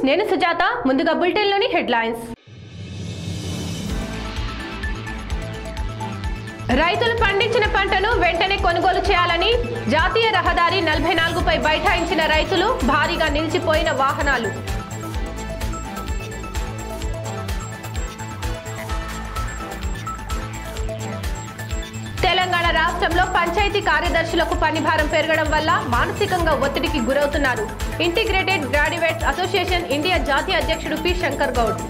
నేను సుజాత ముందుగా బులెటిన్లోని హెడ్లైన్స్ రైతులు పండించిన పంటను వెంటనే కొనుగోలు చేయాలని జాతీయ రహదారి నలభై నాలుగుపై బైఠాయించిన రైతులు భారీగా నిలిచిపోయిన వాహనాలు తెలంగాణ రాష్ట్రంలో పంచాయతీ కార్యదర్శులకు పనిభారం పెరగడం వల్ల మానసికంగా ఒత్తిడికి గురవుతున్నారు ఇంటిగ్రేటెడ్ గ్రాడ్యుయేట్స్ అసోసియేషన్ ఇండియా జాతీయ అధ్యక్షుడు పి శంకర్ గౌడ్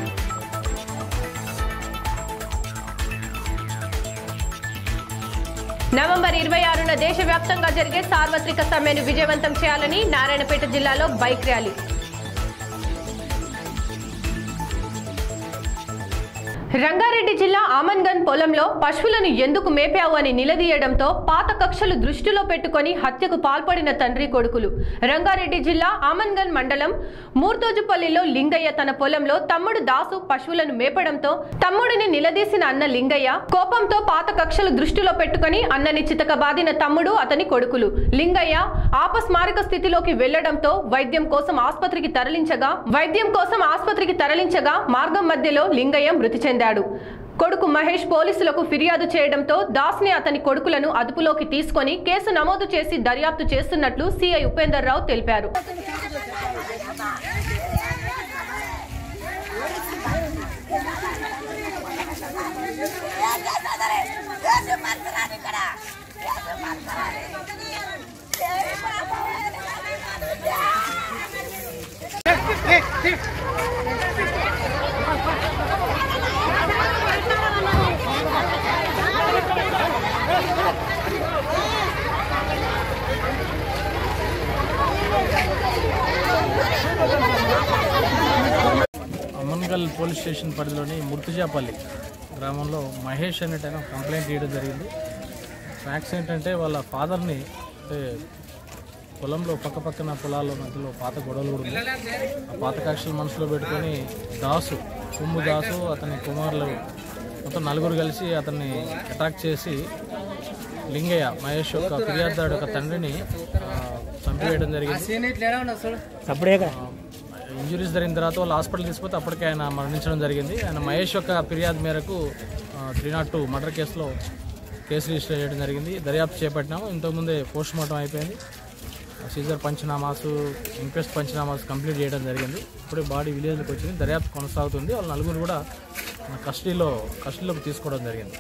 నవంబర్ ఇరవై ఆరున దేశవ్యాప్తంగా జరిగే సార్వత్రిక సమ్మెను విజయవంతం చేయాలని నారాయణపేట జిల్లాలో బైక్ ర్యాలీ రంగారెడ్డి జిల్లా ఆమన్గన్ పొలంలో పశువులను ఎందుకు మేపావు అని నిలదీయడంతో పాత కక్షలు దృష్టిలో పెట్టుకొని హత్యకు పాల్పడిన తండ్రి కొడుకులు రంగారెడ్డి జిల్లా ఆమన్గన్ మండలం మూర్తోజుపల్లిలో లింగయ్య తన పొలంలో తమ్ముడు దాసు పశువులను మేపడంతో తమ్ముడిని నిలదీసిన అన్న లింగయ్య కోపంతో పాత కక్షలు దృష్టిలో పెట్టుకొని అన్నని చితకబాదిన తమ్ముడు అతని కొడుకులు లింగయ్య ఆపస్మారక స్థితిలోకి వెళ్లడంతో వైద్యం కోసం ఆసుపత్రికి తరలించగా వైద్యం కోసం ఆసుపత్రికి తరలించగా మార్గం మధ్యలో లింగయ్య మృతి చెందాడు కొడుకు మహేష్ పోలీసులకు ఫిర్యాదు చేయడంతో దాస్ని అతని కొడుకులను అదుపులోకి తీసుకొని కేసు నమోదు చేసి దర్యాప్తు చేస్తున్నట్లు సిఐ ఉపేందర్ రావు తెలిపారు అమ్మన్గల్ పోలీస్ స్టేషన్ పరిధిలోని ముర్తుజాపల్లి గ్రామంలో మహేష్ అనేటైన కంప్లైంట్ ఇవ్వడం జరిగింది ఫ్యాక్ట్స్ ఏంటంటే వాళ్ళ ఫాదర్ని అంటే పొలంలో పక్క పక్కన పొలాల మధ్యలో పాత గొడవలు కూడా ఉన్నాయి ఆ పాత కక్షలు మనసులో పెట్టుకొని దాసు కుమ్ము దాసు అతని కుమారులు మొత్తం నలుగురు కలిసి అతన్ని అటాక్ చేసి లింగయ్య మహేష్ యొక్క ఫిర్యాదుదారుడు యొక్క తండ్రిని ఆ, చంపివేయడం జరిగింది ఇంజురీస్ జరిగిన తర్వాత వాళ్ళు హాస్పిటల్ తీసుకుపోతే అప్పటికే ఆయన మరణించడం జరిగింది ఆయన మహేష్ యొక్క ఫిర్యాదు మేరకు త్రీ నాట్ టూ మర్డర్ కేసులో కేసు రిజిస్టర్ చేయడం జరిగింది దర్యాప్తు చేపట్టినాము ఇంతకుముందే పోస్ట్ మార్టం అయిపోయింది సీజర్ పంచనామాసు ఇంక్వెస్ట్ పంచనామాసు కంప్లీట్ చేయడం జరిగింది ఇప్పుడే బాడీ విలేజ్కి వచ్చింది దర్యాప్తు కొనసాగుతుంది వాళ్ళ నలుగురు కూడా కస్టడీలో కస్టడీలోకి తీసుకోవడం జరిగింది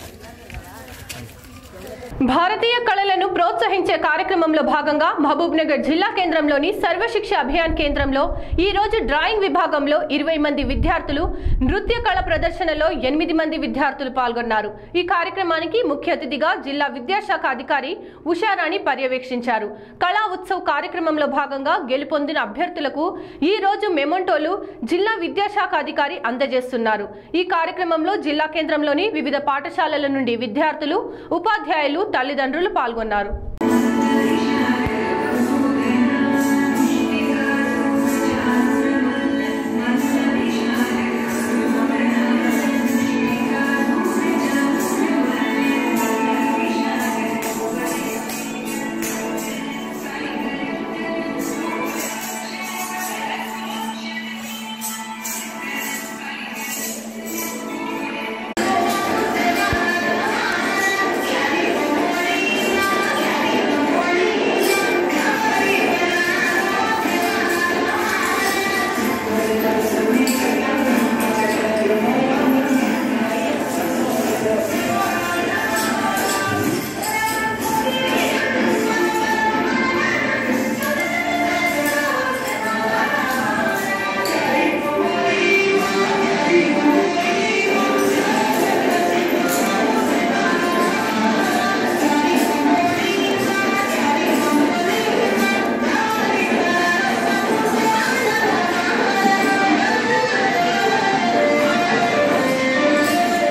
భారతీయ కళలను ప్రోత్సహించే కార్యక్రమంలో భాగంగా మహబూబ్ నగర్ జిల్లా కేంద్రంలోని సర్వశిక్ష అభియాన్ కేంద్రంలో ఈ రోజు డ్రాయింగ్ విభాగంలో ఇరవై మంది విద్యార్థులు నృత్య కళ ప్రదర్శనలో ఎనిమిది మంది విద్యార్థులు పాల్గొన్నారు ఈ కార్యక్రమానికి ముఖ్య అతిథిగా జిల్లా విద్యాశాఖ అధికారి ఉషారాణి పర్యవేక్షించారు కళా ఉత్సవ్ కార్యక్రమంలో భాగంగా గెలుపొందిన అభ్యర్థులకు ఈ రోజు మెమొంటోలు జిల్లా విద్యాశాఖ అధికారి అందజేస్తున్నారు ఈ కార్యక్రమంలో జిల్లా కేంద్రంలోని వివిధ పాఠశాలల నుండి విద్యార్థులు ఉపాధ్యాయులు తల్లిదండ్రులు పాల్గొన్నారు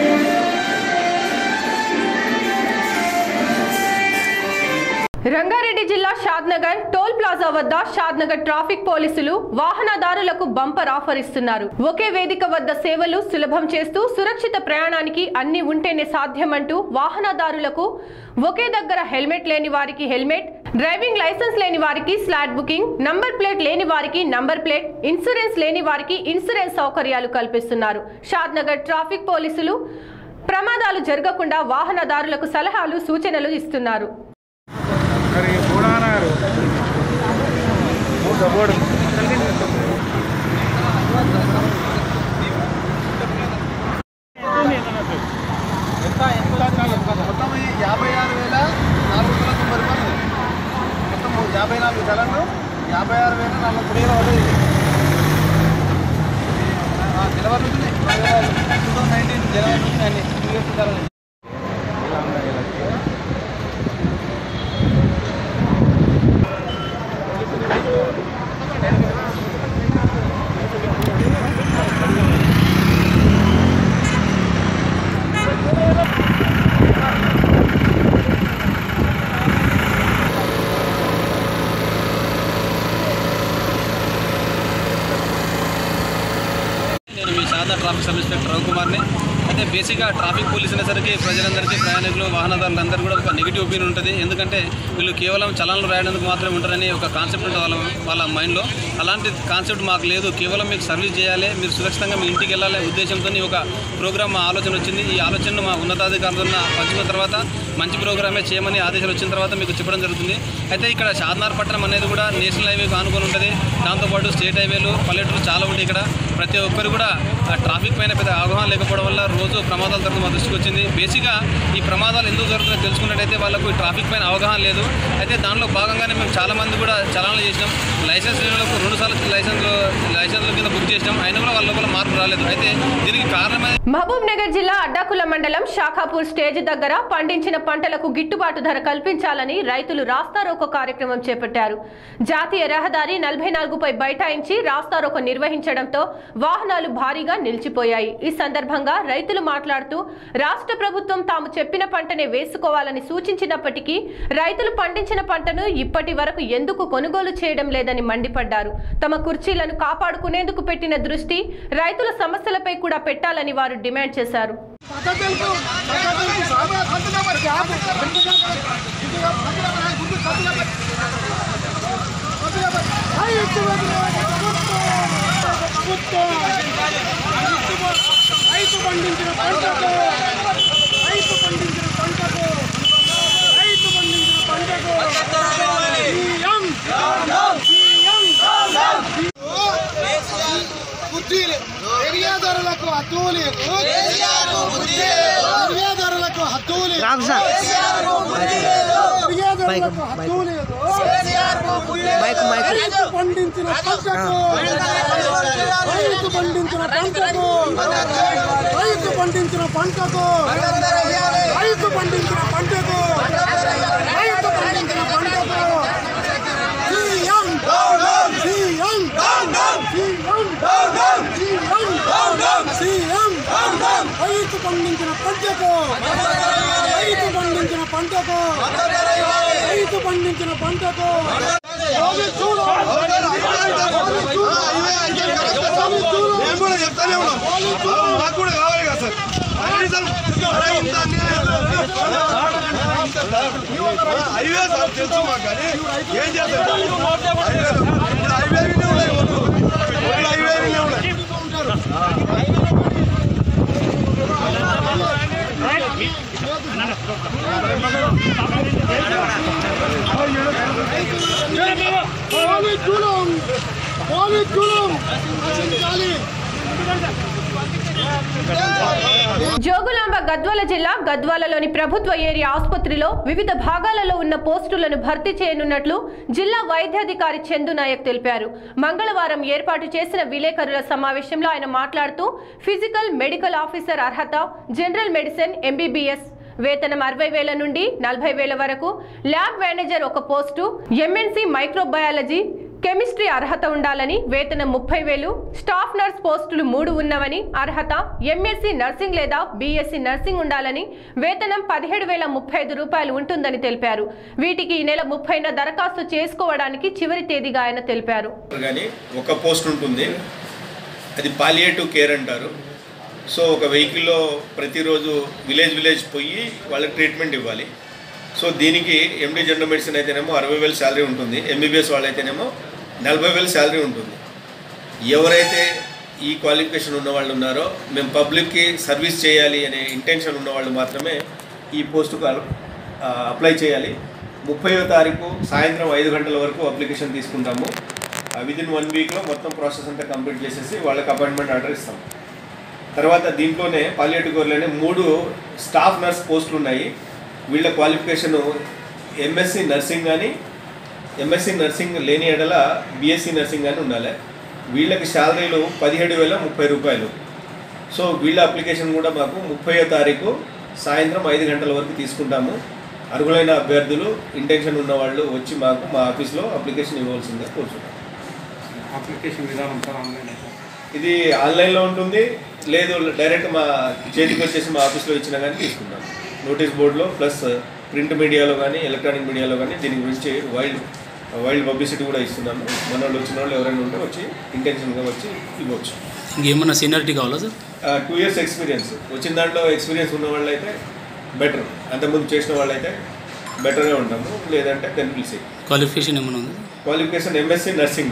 రంగారెడ్డి రంగారెడ్డి జిల్లా షాద్నగర్ టోల్ ప్లాజా వద్ద షాద్నగర్ ట్రాఫిక్ పోలీసులు వాహనదారులకు బంపర్ ఆఫర్ ఇస్తున్నారు ఒకే వేదిక వద్ద సేవలు సులభం చేస్తూ సురక్షిత ప్రయాణానికి అన్ని ఉంటేనే సాధ్యమంటూ వాహనదారులకు ఒకే దగ్గర హెల్మెట్ లేని వారికి హెల్మెట్ డ్రైవింగ్ లైసెన్స్ లేని వారికి స్లాట్ బుకింగ్ నంబర్ ప్లేట్ లేని వారికి నంబర్ ప్లేట్ ఇన్సూరెన్స్ లేని వారికి ఇన్సూరెన్స్ సౌకర్యాలు కల్పిస్తున్నారు షాద్నగర్ ట్రాఫిక్ పోలీసులు ప్రమాదాలు జరగకుండా వాహనదారులకు సలహాలు సూచనలు ఇస్తున్నారు మరి గూడానారు సపోర్ట్ ఎంత ఎంత మొత్తం ఈ యాభై ఆరు వేల నాలుగు వందల తొంభై రూపాయలు మొత్తం యాభై నాలుగు గలను యాభై ఆరు వేల నాలుగు వందల రూపాయలు పడ్డది ఆ, జనవరి నుంచి టూ థౌసండ్ నైన్టీన్ జనవరి నుంచి అన్ని టూ ఇయర్స్ ధరలు నేను మీ సాధారణ ట్రాఫిక్ సబ్ ఇన్స్పెక్టర్ రవికుమార్ని అయితే బేసిక్గా ట్రాఫిక్ పోలీస్ అనేసరికి ప్రజలందరికీ ప్రయాణికులు వాహనదారులందరూ కూడా ఒక నెగిటివ్ ఒపీనియన్ ఉంటుంది ఎందుకంటే వీళ్ళు కేవలం చలనాలు రాయడానికి మాత్రమే ఉంటారని ఒక కాన్సెప్ట్ ఉంటుంది వాళ్ళ వాళ్ళ మైండ్లో అలాంటి కాన్సెప్ట్ మాకు లేదు కేవలం మీకు సర్వీస్ చేయాలి మీరు సురక్షితంగా మీ ఇంటికి వెళ్ళాలి ఉద్దేశంతో ఒక ప్రోగ్రామ్ మా ఆలోచన వచ్చింది ఈ ఆలోచనను మా ఉన్నతాధికారులతో పంచుకున్న తర్వాత మంచి ప్రోగ్రామే చేయమని ఆదేశాలు వచ్చిన తర్వాత మీకు చెప్పడం జరుగుతుంది అయితే ఇక్కడ షాద్నార్ పట్టణం అనేది కూడా నేషనల్ హైవేకి ఆనుకొని ఉంటుంది దాంతోపాటు స్టేట్ హైవేలు పల్లెటూరు చాలా ఉంటాయి ఇక్కడ ప్రతి ఒక్కరు కూడా ఆ ట్రాఫిక్ పైన పెద్ద అవగాహన లేకపోవడం వల్ల రోజు ప్రమాదాలు జరుగుతూ మా దృష్టికి వచ్చింది బేసిక్గా ఈ ప్రమాదాలు ఎందుకు జరుగుతుందో తెలుసుకున్నట్టయితే వాళ్ళకు ఈ ట్రాఫిక్ పైన అవగాహన లేదు అయితే దానిలో భాగంగానే మేము చాలా మంది కూడా చలానాలు చేసినాం లైసెన్స్ లేని వాళ్ళకు రెండు సార్లు లైసెన్స్లు లైసెన్స్ల కింద బుక్ చేసినాం అయినా కూడా వాళ్ళ లోపల మార్పు రాలేదు అయితే దీనికి కారణమే మహబూబ్ నగర్ జిల్లా అడ్డాకుల మండలం షాఖాపూర్ స్టేజ్ దగ్గర పండించిన పంటలకు గిట్టుబాటు ధర కల్పించాలని రైతులు రాస్తారోకో కార్యక్రమం చేపట్టారు జాతీయ రహదారి నలభై నాలుగుపై బైఠాయించి రాస్తారోకో నిర్వహించడంతో వాహనాలు భారీగా నిలిచిపోయాయి ఈ సందర్భంగా రైతులు మాట్లాడుతూ రాష్ట్ర ప్రభుత్వం తాము చెప్పిన పంటనే వేసుకోవాలని సూచించినప్పటికీ రైతులు పండించిన పంటను ఇప్పటి వరకు ఎందుకు కొనుగోలు చేయడం లేదని మండిపడ్డారు తమ కుర్చీలను కాపాడుకునేందుకు పెట్టిన దృష్టి రైతుల సమస్యలపై కూడా పెట్టాలని వారు డిమాండ్ చేశారు రైతు పండించిన పంటకు రైతు పండించిన పంటకు రైతు పండించిన పంటకు సీఎం సీఎం కుర్చీలు పెరిగే ధరలకు హద్దు లేదు పెరిగే ధరలకు హద్దు లేదు పెరిగే ధరలకు హద్దు లేదు రైతు పండించిన పంటకు రైతు పండించిన పంటకు రైతు పండించిన పంటకు రైతు పండించిన పంటకు రైతు పండించిన పంటకు సీఎం సీఎం సీఎం సీఎం రైతు పండించిన పంటకు రైతు పండించిన పంటకు రైతు పండించిన పంటకు మేము కూడా చెప్తానే ఉన్నాం మాకు కూడా కావాలి కదా సార్ కనీసం అరే ఇంత అన్యాయం హైవే సార్ తెలుసు మాకు కానీ ఏం చేస్తారు ఇప్పుడు హైవే మీదే ఉన్నాయి ఓట్లు. ఓట్లు హైవే మీదే ఉన్నాయి పోనీ జూలం పోనీ జూలం నశించాలి జోగులాంబ గద్వాల జిల్లా గద్వాలలోని ప్రభుత్వ ఏరియా ఆసుపత్రిలో వివిధ భాగాలలో ఉన్న పోస్టులను భర్తీ చేయనున్నట్లు జిల్లా వైద్యాధికారి చందు నాయక్ తెలిపారు మంగళవారం ఏర్పాటు చేసిన విలేకరుల సమావేశంలో ఆయన మాట్లాడుతూ ఫిజికల్ మెడికల్ ఆఫీసర్ అర్హత జనరల్ మెడిసిన్ ఎంబీబీఎస్ వేతనం అరవై వేల నుండి నలభై వేల వరకు ల్యాబ్ మేనేజర్ ఒక పోస్టు ఎంఎన్సీ మైక్రోబయాలజీ కెమిస్ట్రీ అర్హత ఉండాలని వేతనం ముప్పై వేలు స్టాఫ్ నర్స్ పోస్టులు మూడు ఉన్నవని అర్హత ఎంఎస్సీ నర్సింగ్ లేదా బీఎస్సీ నర్సింగ్ ఉండాలని వేతనం పదిహేడు వేల ముప్పై ఐదు రూపాయలు ఉంటుందని తెలిపారు వీటికి ఈ నెల ముప్పైన దరఖాస్తు చేసుకోవడానికి చివరి తేదీగా ఆయన తెలిపారు కానీ ఒక పోస్ట్ ఉంటుంది అది పాలియేటివ్ కేర్ అంటారు సో ఒక వెహికల్లో ప్రతిరోజు విలేజ్ విలేజ్ పోయి వాళ్ళకి ట్రీట్మెంట్ ఇవ్వాలి సో దీనికి ఎండి జనరల్ మెడిసిన్ అయితేనేమో అరవై వేలు శాలరీ ఉంటుంది ఎంబీబీఎస్ వాళ్ళైతేనేమో నలభై వేలు శాలరీ ఉంటుంది ఎవరైతే ఈ క్వాలిఫికేషన్ ఉన్న వాళ్ళు ఉన్నారో మేము పబ్లిక్కి సర్వీస్ చేయాలి అనే ఇంటెన్షన్ ఉన్న వాళ్ళు మాత్రమే ఈ పోస్టుకు అప్లై చేయాలి ముప్పైవ తారీఖు సాయంత్రం ఐదు గంటల వరకు అప్లికేషన్ తీసుకుంటాము విదిన్ వన్ వీక్లో మొత్తం ప్రాసెస్ అంతా కంప్లీట్ చేసేసి వాళ్ళకి అపాయింట్మెంట్ ఆర్డర్ ఇస్తాం తర్వాత దీంట్లోనే పాలియేటివ్ కోర్లోనే మూడు స్టాఫ్ నర్స్ పోస్టులు ఉన్నాయి వీళ్ళ క్వాలిఫికేషన్ ఎంఎస్సి నర్సింగ్ కానీ ఎంఎస్సి నర్సింగ్ లేని ఎడల బీఎస్సీ నర్సింగ్ కానీ ఉండాలి వీళ్ళకి శాలరీలు పదిహేడు వేల ముప్పై రూపాయలు సో వీళ్ళ అప్లికేషన్ కూడా మాకు ముప్పయో తారీఖు సాయంత్రం ఐదు గంటల వరకు తీసుకుంటాము అర్హులైన అభ్యర్థులు ఇంటెన్షన్ ఉన్న వాళ్ళు వచ్చి మాకు మా ఆఫీస్లో అప్లికేషన్ ఇవ్వాల్సిందిగా కోరుతున్నాం అప్లికేషన్ విధానం సార్ ఆన్లైన్ ఇది ఆన్లైన్లో ఉంటుంది లేదు డైరెక్ట్ మా చేతికి వచ్చేసి మా ఆఫీస్లో ఇచ్చినా కానీ తీసుకుంటాం నోటీస్ బోర్డులో ప్లస్ ప్రింట్ మీడియాలో కానీ ఎలక్ట్రానిక్ మీడియాలో కానీ దీని గురించి వైల్డ్ వైల్డ్ పబ్లిసిటీ కూడా ఇస్తున్నాము మన వాళ్ళు వచ్చిన వాళ్ళు ఎవరైనా ఉంటే వచ్చి ఇంటెన్షన్గా వచ్చి ఇవ్వచ్చు ఇంకేమన్నా సీనియారిటీ కావాలా సార్ టూ ఇయర్స్ ఎక్స్పీరియన్స్ వచ్చిన దాంట్లో ఎక్స్పీరియన్స్ ఉన్న వాళ్ళు అయితే బెటర్ అంతకుముందు చేసిన వాళ్ళు అయితే బెటర్గా ఉంటాము లేదంటే టెన్ పిలిసి క్వాలిఫికేషన్ ఏమైనా ఉంది qualification MSc nursing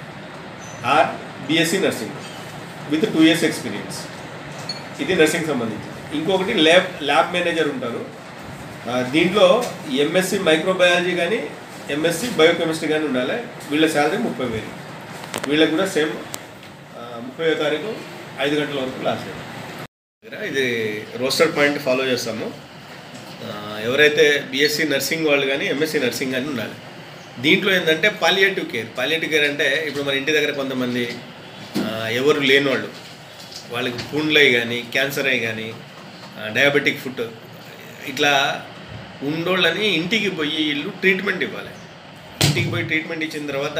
or BSc nursing with two years experience ఇది నర్సింగ్ సంబంధించి ఇంకొకటి ల్యాబ్ ల్యాబ్ మేనేజర్ ఉంటారు ఆ, దీంట్లో ఎంఎస్సి మైక్రోబయాలజీ కానీ ఎంఎస్సి బయోకెమిస్ట్రీ కానీ ఉండాలి వీళ్ళ శాలరీ ముప్పై వేలు వీళ్ళకి కూడా సేమ్ ముప్పై తారీఖు ఐదు గంటల వరకు లాస్ట్ డేట్ ఇది రోస్టర్ పాయింట్ ఫాలో చేస్తాము ఆ, ఎవరైతే బీఎస్సీ నర్సింగ్ వాళ్ళు కానీ ఎంఎస్సీ నర్సింగ్ కానీ ఉండాలి దీంట్లో ఏంటంటే పాలియేటివ్ కేర్ పాలియేటివ్ కేర్ అంటే ఇప్పుడు మన ఇంటి దగ్గర కొంతమంది ఆ, ఎవరు లేని వాళ్ళు వాళ్ళకి పుండ్లు అయ్యి కానీ క్యాన్సర్ అయ్యి కానీ డయాబెటిక్ ఫుడ్ ఇట్లా ఉండోళ్ళని ఇంటికి పోయి వీళ్ళు ట్రీట్మెంట్ ఇవ్వాలి ఇంటికి పోయి ట్రీట్మెంట్ ఇచ్చిన తర్వాత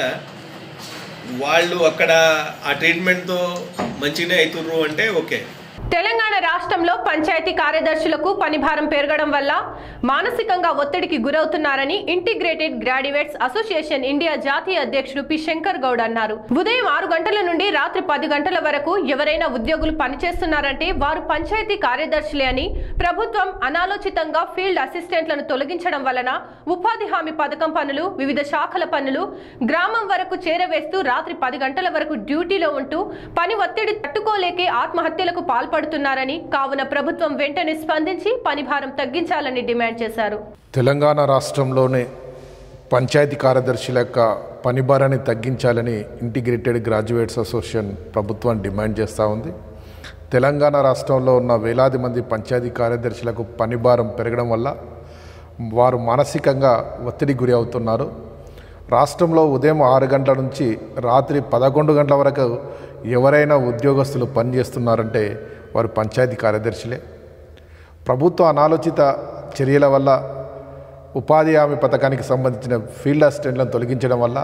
వాళ్ళు అక్కడ ఆ ట్రీట్మెంట్తో మంచిగానే అవుతుర్రు అంటే ఓకే తెలంగాణ రాష్ట్రంలో పంచాయతీ కార్యదర్శులకు పనిభారం పెరగడం వల్ల మానసికంగా ఒత్తిడికి గురవుతున్నారని ఇంటిగ్రేటెడ్ గ్రాడ్యుయేట్స్ అసోసియేషన్ ఇండియా జాతీయ అధ్యక్షుడు పి శంకర్ గౌడ్ అన్నారు ఉదయం ఆరు గంటల నుండి రాత్రి పది గంటల వరకు ఎవరైనా ఉద్యోగులు పనిచేస్తున్నారంటే వారు పంచాయతీ కార్యదర్శులే అని ప్రభుత్వం అనాలోచితంగా ఫీల్డ్ అసిస్టెంట్లను తొలగించడం వలన ఉపాధి హామీ పథకం పనులు వివిధ శాఖల పనులు గ్రామం వరకు చేరవేస్తూ రాత్రి పది గంటల వరకు డ్యూటీలో ఉంటూ పని ఒత్తిడి తట్టుకోలేకే ఆత్మహత్యలకు పాల్పడుతున్నారని కావున ప్రభుత్వం వెంటనే స్పందించి పనిభారం తగ్గించాలని డిమాండ్ చేశారు తెలంగాణ రాష్ట్రంలోని పంచాయతీ కార్యదర్శుల యొక్క పనిభారాన్ని తగ్గించాలని ఇంటిగ్రేటెడ్ గ్రాడ్యుయేట్స్ అసోసియేషన్ ప్రభుత్వాన్ని డిమాండ్ చేస్తూ ఉంది తెలంగాణ రాష్ట్రంలో ఉన్న వేలాది మంది పంచాయతీ కార్యదర్శులకు పనిభారం పెరగడం వల్ల వారు మానసికంగా ఒత్తిడి గురి అవుతున్నారు రాష్ట్రంలో ఉదయం ఆరు గంటల నుంచి రాత్రి పదకొండు గంటల వరకు ఎవరైనా ఉద్యోగస్తులు పనిచేస్తున్నారంటే వారు పంచాయతీ కార్యదర్శులే ప్రభుత్వ అనాలోచిత చర్యల వల్ల ఉపాధి హామీ పథకానికి సంబంధించిన ఫీల్డ్ అసిస్టెంట్లను తొలగించడం వల్ల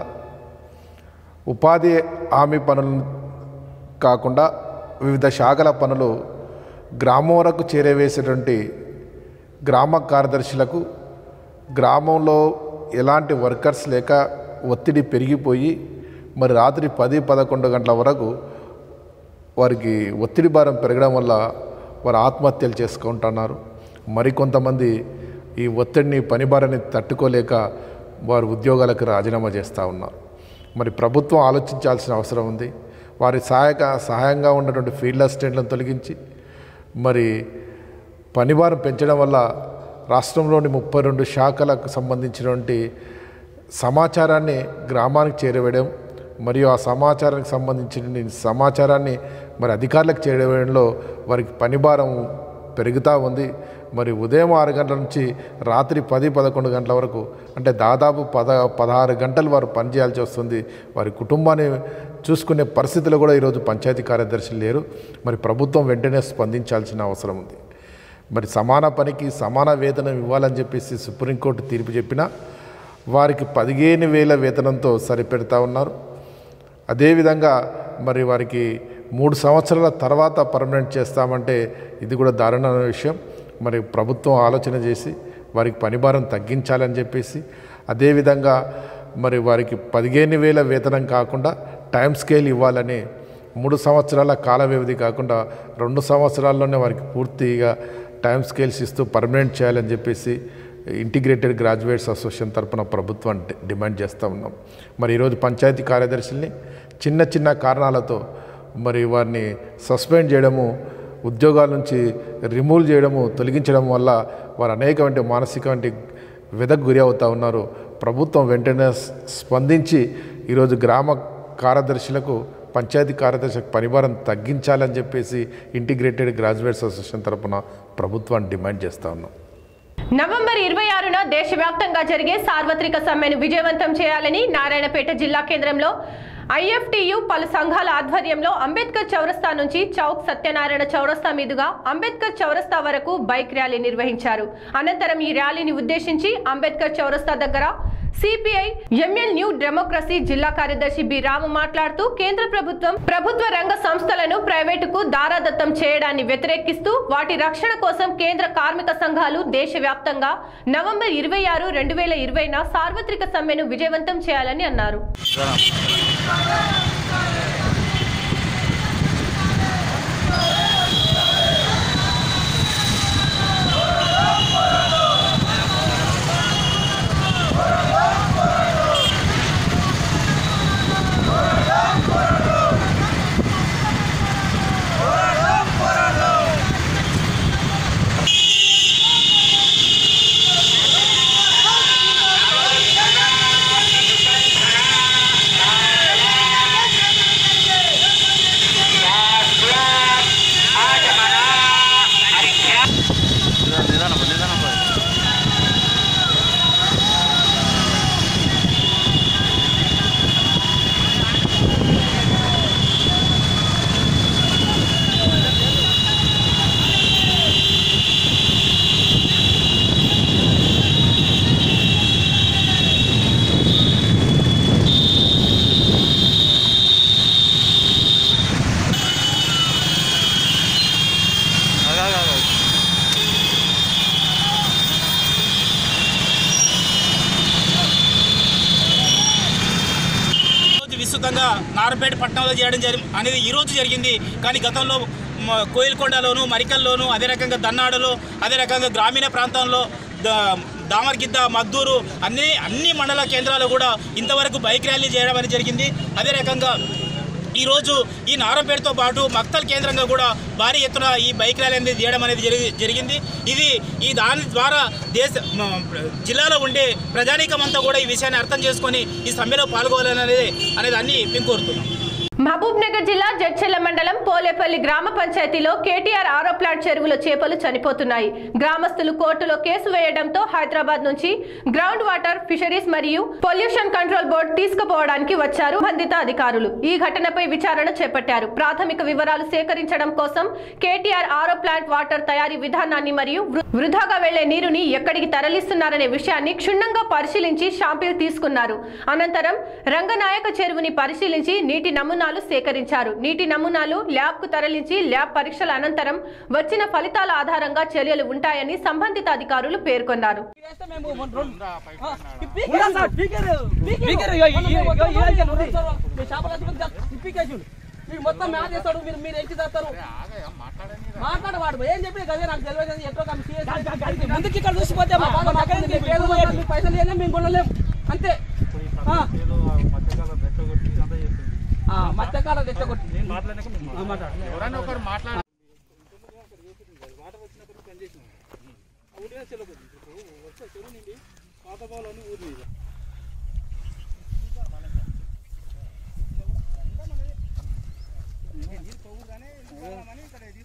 ఉపాధి హామీ పనులు కాకుండా వివిధ శాఖల పనులు గ్రామం వరకు చేరవేసేటువంటి గ్రామ కార్యదర్శులకు గ్రామంలో ఎలాంటి వర్కర్స్ లేక ఒత్తిడి పెరిగిపోయి మరి రాత్రి పది పదకొండు గంటల వరకు వారికి ఒత్తిడి భారం పెరగడం వల్ల వారు ఆత్మహత్యలు చేసుకుంటున్నారు మరికొంతమంది ఈ ఒత్తిడిని పని భారాన్ని తట్టుకోలేక వారు ఉద్యోగాలకు రాజీనామా చేస్తూ ఉన్నారు మరి ప్రభుత్వం ఆలోచించాల్సిన అవసరం ఉంది వారి సహాయక సహాయంగా ఉన్నటువంటి ఫీల్డ్ అసిస్టెంట్లను తొలగించి మరి పనిభారం పెంచడం వల్ల రాష్ట్రంలోని ముప్పై రెండు శాఖలకు సంబంధించినటువంటి సమాచారాన్ని గ్రామానికి చేరవేయడం మరియు ఆ సమాచారానికి సంబంధించిన సమాచారాన్ని మరి అధికారులకు చేరవేయడంలో వారికి పనిభారం పెరుగుతూ ఉంది మరి ఉదయం ఆరు గంటల నుంచి రాత్రి పది పదకొండు గంటల వరకు అంటే దాదాపు పద పదహారు గంటలు వారు పనిచేయాల్సి వస్తుంది వారి కుటుంబాన్ని చూసుకునే పరిస్థితులు కూడా ఈరోజు పంచాయతీ కార్యదర్శులు లేరు మరి ప్రభుత్వం వెంటనే స్పందించాల్సిన అవసరం ఉంది మరి సమాన పనికి సమాన వేతనం ఇవ్వాలని చెప్పేసి సుప్రీంకోర్టు తీర్పు చెప్పినా వారికి పదిహేను వేల వేతనంతో సరిపెడతా ఉన్నారు అదేవిధంగా మరి వారికి మూడు సంవత్సరాల తర్వాత పర్మనెంట్ చేస్తామంటే ఇది కూడా దారుణమైన విషయం మరి ప్రభుత్వం ఆలోచన చేసి వారికి పనిభారం తగ్గించాలని చెప్పేసి అదేవిధంగా మరి వారికి పదిహేను వేల వేతనం కాకుండా టైం స్కేల్ ఇవ్వాలని మూడు సంవత్సరాల కాల వ్యవధి కాకుండా రెండు సంవత్సరాల్లోనే వారికి పూర్తిగా టైం స్కేల్స్ ఇస్తూ పర్మనెంట్ చేయాలని చెప్పేసి ఇంటిగ్రేటెడ్ గ్రాడ్యుయేట్స్ అసోసియేషన్ తరపున ప్రభుత్వం డి- డిమాండ్ చేస్తూ ఉన్నాం మరి ఈరోజు పంచాయతీ కార్యదర్శుల్ని చిన్న చిన్న కారణాలతో మరి వారిని సస్పెండ్ చేయడము ఉద్యోగాల నుంచి రిమూవ్ చేయడము తొలగించడం వల్ల వారు అనేకమైన మానసికమైన వెదకు గురి అవుతూ ఉన్నారు ప్రభుత్వం వెంటనే స్- స్పందించి ఈరోజు గ్రామ కార్యదర్శులకు పంచాయతీ కార్యదర్శులకు పరిభారం తగ్గించాలని చెప్పేసి ఇంటిగ్రేటెడ్ గ్రాడ్యుయేట్స్ అసోసియేషన్ తరపున ప్రభుత్వాన్ని డిమాండ్ చేస్తూ ఉన్నాం నవంబర్ ఇరవై ఆరున దేశవ్యాప్తంగా జరిగే సార్వత్రిక సమ్మెను విజయవంతం చేయాలని నారాయణపేట జిల్లా కేంద్రంలో ఐఎఫ్టియు పలు సంఘాల ఆధ్వర్యంలో అంబేద్కర్ చౌరస్తా నుంచి చౌక్ సత్యనారాయణ చౌరస్తా మీదుగా అంబేద్కర్ చౌరస్తా వరకు బైక్ ర్యాలీ నిర్వహించారు అనంతరం ఈ ర్యాలీని ఉద్దేశించి అంబేద్కర్ చౌరస్తా దగ్గర సిపిఐ ఎంఎల్ న్యూ డెమోక్రసీ జిల్లా కార్యదర్శి బి రాము మాట్లాడుతూ కేంద్ర ప్రభుత్వం ప్రభుత్వ రంగ సంస్థలను ప్రైవేటుకు దారాదత్తం చేయడాన్ని వ్యతిరేకిస్తూ వాటి రక్షణ కోసం కేంద్ర కార్మిక సంఘాలు దేశవ్యాప్తంగా నవంబర్ ఇరవై ఆరు రెండు వేల ఇరవైన సార్వత్రిక సమ్మెను విజయవంతం చేయాలని అన్నారు రోజు విస్తృతంగా నారపేట పట్టణంలో చేయడం జరి అనేది ఈ రోజు జరిగింది కానీ గతంలో మ- కోయిల్కొండలోను మరికల్లోను అదే రకంగా దన్నాడలో అదే రకంగా గ్రామీణ ప్రాంతంలో ద- దామర్గిద్ద మద్దూరు అన్ని అన్ని మండల కేంద్రాలు కూడా ఇంతవరకు బైక్ ర్యాలీ చేయడం అనేది జరిగింది అదే రకంగా ఈరోజు ఈ నారంపేటతో పాటు మక్తల్ కేంద్రంగా కూడా భారీ ఎత్తున ఈ బైక్ ర్యాలీ అనేది చేయడం అనేది జరిగి జరిగింది ఇది ఈ దాని ద్వారా దేశ మ- జిల్లాలో ఉండే ప్రజానీకం అంతా కూడా ఈ విషయాన్ని అర్థం చేసుకొని ఈ సమ్మెలో పాల్గొనాలని అనేది అనేది అన్ని మేము కోరుతున్నాం మహబూబ్ నగర్ జిల్లా జడ్చెల్ల మండలం పోలేపల్లి గ్రామ పంచాయతీలో కేటీఆర్ ఆరో ప్లాట్ చెరువుల చేపలు చనిపోతున్నాయి గ్రామస్తులు కోర్టులో కేసు వేయడంతో హైదరాబాద్ నుంచి గ్రౌండ్ వాటర్ ఫిషరీస్ మరియు పొల్యూషన్ కంట్రోల్ బోర్డు తీసుకుపోవడానికి వచ్చారు బంధిత అధికారులు ఈ ఘటనపై విచారణ చేపట్టారు ప్రాథమిక వివరాలు సేకరించడం కోసం కేటీఆర్ ఆరో ప్లాంట్ వాటర్ తయారీ విధానాన్ని మరియు వృ- వృధాగా వెళ్లే నీరుని ఎక్కడికి తరలిస్తున్నారనే విషయాన్ని క్షుణ్ణంగా పరిశీలించి షాంపిల్ తీసుకున్నారు అనంతరం రంగనాయక చెరువుని పరిశీలించి నీటి నమూనాలు సేకరించారు నీటి నమూనాలు ల్యాబ్ కు తరలించి ల్యాబ్ పరీక్షల అనంతరం వచ్చిన ఫలితాల ఆధారంగా చర్యలు ఉంటాయని సంబంధిత అధికారులు పేర్కొన్నారు మీకు మొత్తం మ్యాచ్ చేస్తాడు మీరు మీరు ఎక్కి చేస్తారు మాట్లాడవాడు ఏం చెప్పి కదే నాకు తెలియదు అది ఎట్లా ముందుకి ఇక్కడ చూసిపోతే పైసలు ఇవ్వలేం మేము కొనలేం అంతే ఆ. ఆ, మత్స్యకాలం తెచ్చగొట్టి ఎవరైనా ఒకరు మాట్లాడు ఆ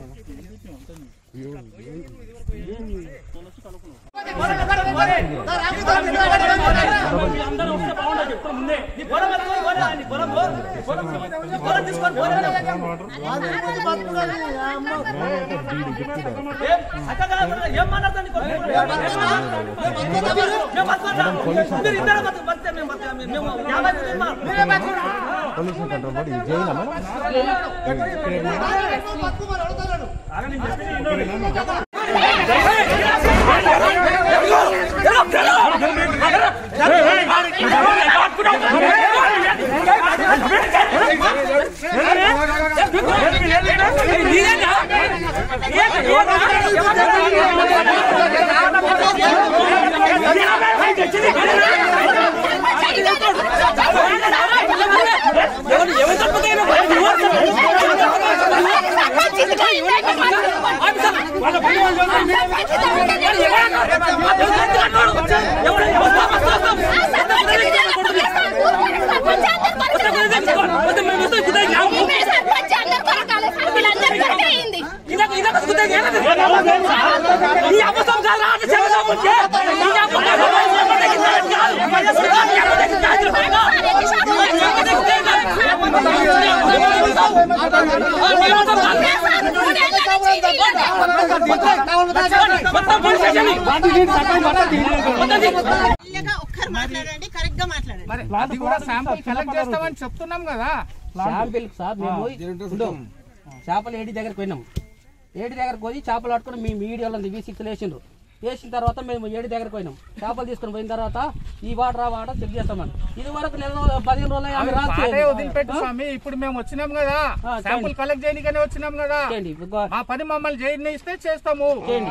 ఒక్కరు మాట్లాడండి కరెక్ట్ గా మాట్లాడండి అది కూడా శాంపుల్ కలెక్ట్ చేస్తామని చెప్తున్నాం కదా శాంపిల్ సార్ మేము ఉండు. చేపలు ఏడి దగ్గరికి పోయినాం ఏడి దగ్గరకు పోయి చేపలు పట్టుకుని మీ మీడియాలో వి సిక్స్ వేసిండ్రు వేసిన తర్వాత మేము ఏడి దగ్గరకు పోయినాం చేపలు తీసుకుని పోయిన తర్వాత ఈ వాటర్ ఆ వాటర్ చెక్ చేస్తామని ఇది వరకు నెల రోజులు- పదిహేను రోజులు అయ్యి ఆమె రాదు పాటే చేయదు. వదిలిపెట్టు స్వామి ఇప్పుడు మేము వచ్చినాం కదా ఆ, శాంపుల్ చేయండి. కలెక్ట్ చేయడానికనే వచ్చినాం కదా చేయండి. ఇదిగో మా పని మమ్మల్ని చేయని ఇస్తే చేస్తాము చేయండి.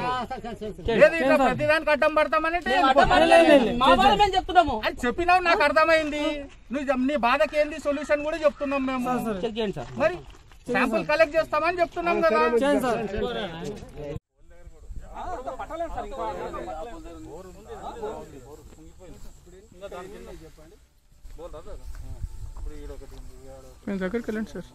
ఏది ఇట్లా ప్రతిదానికి అడ్డం పడతామనంటే మేము అడ్డం పడలేదు. మా బాధ మేము చెప్తున్నాము అని చెప్పినావు నాకు అర్థమైంది నువ్వు నీ బాధకి ఏంది సొల్యూషన్ కూడా చెప్తున్నాం మేము చెక్ చేయండి సార్ మరి శాంపుల్ కలెక్ట్ చేస్తామని చెప్తున్నాం కదా మేము దగ్గరికి వెళ్ళండి సార్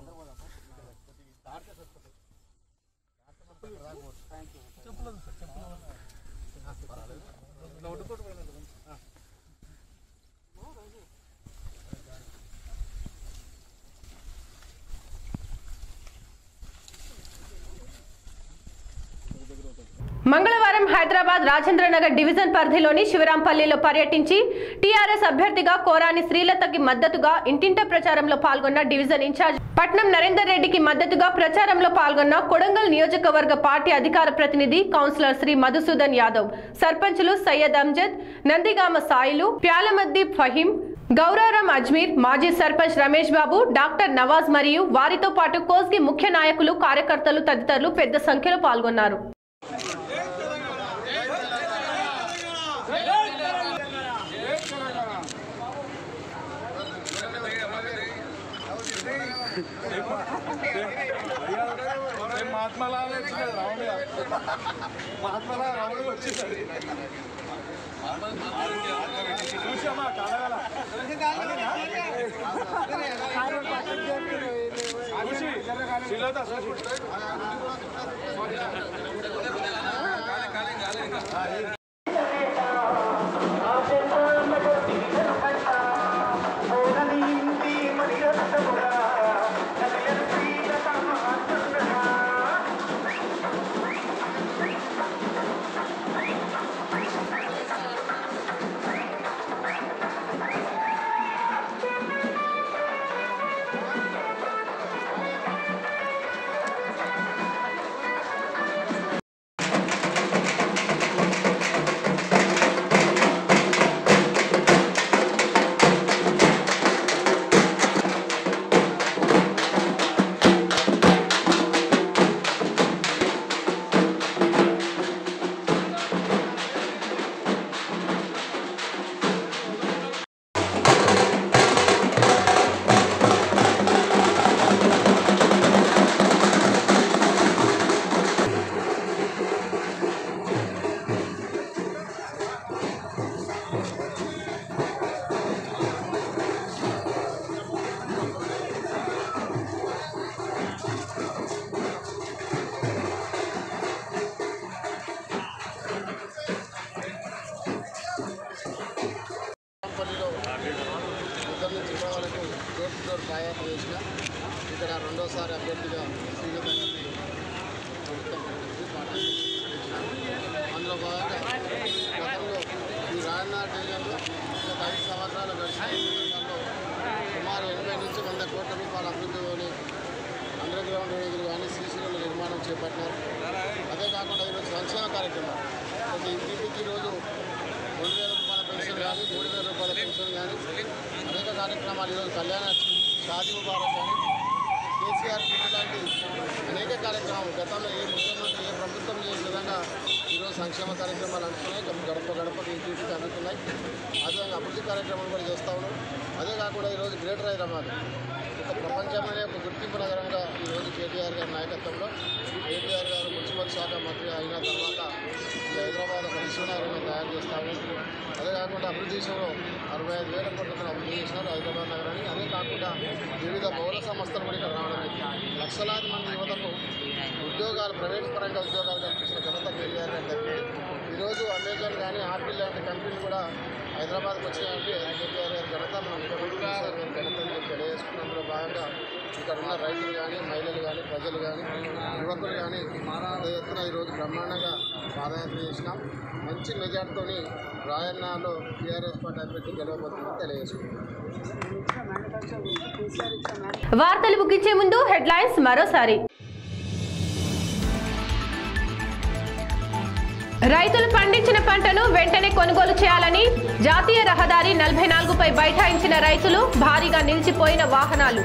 మంగళవారం హైదరాబాద్ రాజేంద్రనగర్ డివిజన్ పరిధిలోని శివరాంపల్లిలో పర్యటించి టీఆర్ఎస్ అభ్యర్థిగా కోరాని శ్రీలతకి మద్దతుగా ఇంటింట ప్రచారంలో పాల్గొన్న డివిజన్ ఇన్ఛార్జ్ పట్నం నరేందర్ రెడ్డికి మద్దతుగా ప్రచారంలో పాల్గొన్న కొడంగల్ నియోజకవర్గ పార్టీ అధికార ప్రతినిధి కౌన్సిలర్ శ్రీ మధుసూదన్ యాదవ్ సర్పంచులు సయ్యద్ అంజద్ నందిగామ సాయిలు ప్యాలమద్ది ఫహీం గౌరారం అజ్మీర్ మాజీ సర్పంచ్ రమేష్ బాబు డాక్టర్ నవాజ్ మరియు వారితో పాటు కోస్గి ముఖ్య నాయకులు కార్యకర్తలు తదితరులు పెద్ద సంఖ్యలో పాల్గొన్నారు గ్రౌండ్ వేదికలు కానీ సీసీ రోడ్ల నిర్మాణం చేపట్టినారు అదే కాకుండా ఈరోజు సంక్షేమ కార్యక్రమాలు ప్రతి ఇంటింటికి ఈరోజు రెండు వేల రూపాయల పెన్షన్ కానీ మూడు వేల రూపాయల పెన్షన్ కానీ అనేక కార్యక్రమాలు ఈరోజు కళ్యాణ షాదీ ముబారక్ కానీ కేసీఆర్ కిట్ లాంటి అనేక కార్యక్రమాలు గతంలో ఏ ముఖ్యమంత్రి ఏ ప్రభుత్వం చేసిన విధంగా ఈరోజు సంక్షేమ కార్యక్రమాలు అందుతున్నాయి గడప గడప గడపకి ఇంటింటికి అందుతున్నాయి అదేవిధంగా అభివృద్ధి కార్యక్రమాలు కూడా చేస్తూ ఉన్నాం అదే కాకుండా ఈరోజు గ్రేటర్ హైదరాబాద్ ఒక ప్రపంచంలోనే ఒక గుర్తింపు నగరంగా ఈరోజు కేటీఆర్ గారి నాయకత్వంలో కేటీఆర్ గారు మున్సిపల్ శాఖ మంత్రి అయిన తర్వాత ఈ హైదరాబాద్ ఒక విశ్వనగరంగా తయారు చేస్తాము అదే కాకుండా అభివృద్ధి విషయంలో అరవై ఐదు వేల కోట్లతో అభివృద్ధి చేసినారు హైదరాబాద్ నగరాన్ని అదే కాకుండా వివిధ పౌర సంస్థలు కూడా ఇక్కడ రావడం జరిగింది. లక్షలాది మంది యువతకు ఉద్యోగాలు ప్రైవేట్ పరంగా ఉద్యోగాలు కల్పించిన ఘనత కేటీఆర్ గారి దక్కింది ఈరోజు అమెజాన్ కానీ ఆపిల్ లాంటి కంపెనీలు కూడా హైదరాబాద్కి వచ్చాయంటే కేటీఆర్ గారి ఘనత మన ముఖ్యమంత్రి కేసీఆర్ గారి ఘనత అని చెప్పి తెలియజేసుకున్నందులో భాగంగా ఇక్కడ ఉన్న రైతులు కానీ మహిళలు కానీ ప్రజలు కానీ యువకులు కానీ పెద్ద ఎత్తున ఈరోజు బ్రహ్మాండంగా పాదయాత్ర చేసినాం మంచి మెజార్టీతోని రాయన్నలో టీఆర్ఎస్ పార్టీ అభ్యర్థి గెలవబోతుందని తెలియజేసుకున్నాం వార్తలు ముగించే ముందు హెడ్లైన్స్ మరోసారి రైతులు పండించిన పంటను వెంటనే కొనుగోలు చేయాలని జాతీయ రహదారి నలభై నాలుగుపై బైఠాయించిన రైతులు భారీగా నిలిచిపోయిన వాహనాలు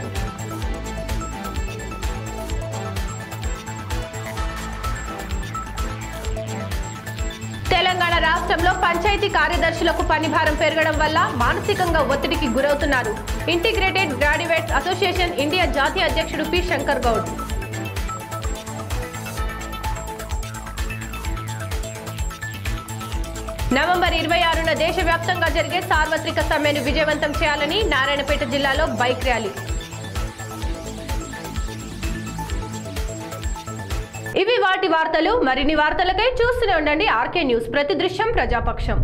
తెలంగాణ రాష్ట్రంలో పంచాయతీ కార్యదర్శులకు పనిభారం పెరగడం వల్ల మానసికంగా ఒత్తిడికి గురవుతున్నారు ఇంటిగ్రేటెడ్ గ్రాడ్యుయేట్స్ అసోసియేషన్ ఇండియా జాతీయ అధ్యక్షుడు పి శంకర్ గౌడ్ నవంబర్ ఇరవై ఆరున దేశవ్యాప్తంగా జరిగే సార్వత్రిక సమ్మెను విజయవంతం చేయాలని నారాయణపేట జిల్లాలో బైక్ ర్యాలీ ఇవి వాటి వార్తలు మరిన్ని వార్తలకై చూస్తూనే ఉండండి ఆర్కే న్యూస్ ప్రతి దృశ్యం ప్రజాపక్షం